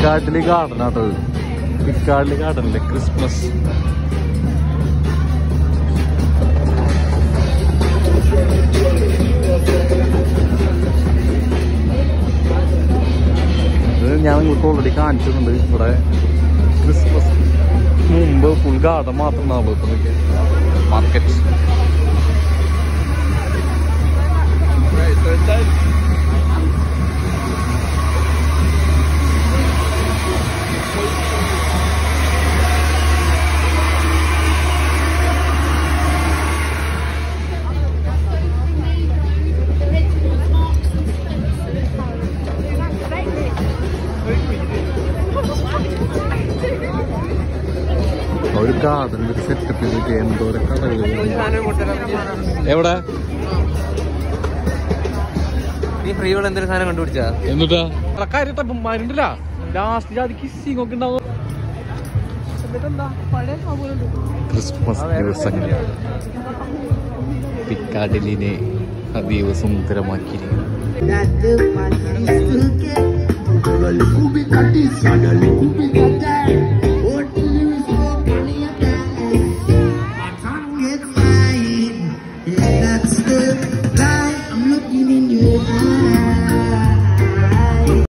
പിക്കാട്ടിലി garden ആട്ടോ പിക്കാട്ടിലി ഗാർഡനിലെ Christmas ഇത് ഞാൻ നിങ്ങൾക്ക് ഓൾറെഡി കാണിച്ചിട്ടുണ്ട് ഇവിടെ ക്രിസ്മസ് മുമ്പ് ഫുൾ ഗാർഡൻ മാത്രം ഉണ്ടാവുള്ളൂ ഇപ്പൊ മാർക്കറ്റ് ഒരു ഗാർഡനിൽ സെറ്റപ്പ് ചെയ്തിട്ട് എന്തോരം കടകൾ എവിടെ നീ ഫ്രീ ഉള്ള എന്തെങ്കിലും സാധനം കണ്ടുപിടിച്ചാ എന്നിട്ടാ കാര്യട്ടപ്പം മരുണ്ടില്ല ലാസ്റ്റ് ജാതി കിസ്സിങ് ഒക്കെ ഉണ്ടാവും ക്രിസ്മസ് ദിവസങ്ങൾ പിക്കാഡിലിനെ അതീവ സുന്ദരമാക്കിയിരിക്കുന്നു Nada mais que Ada licumbi cadê? Ada licumbi cadê?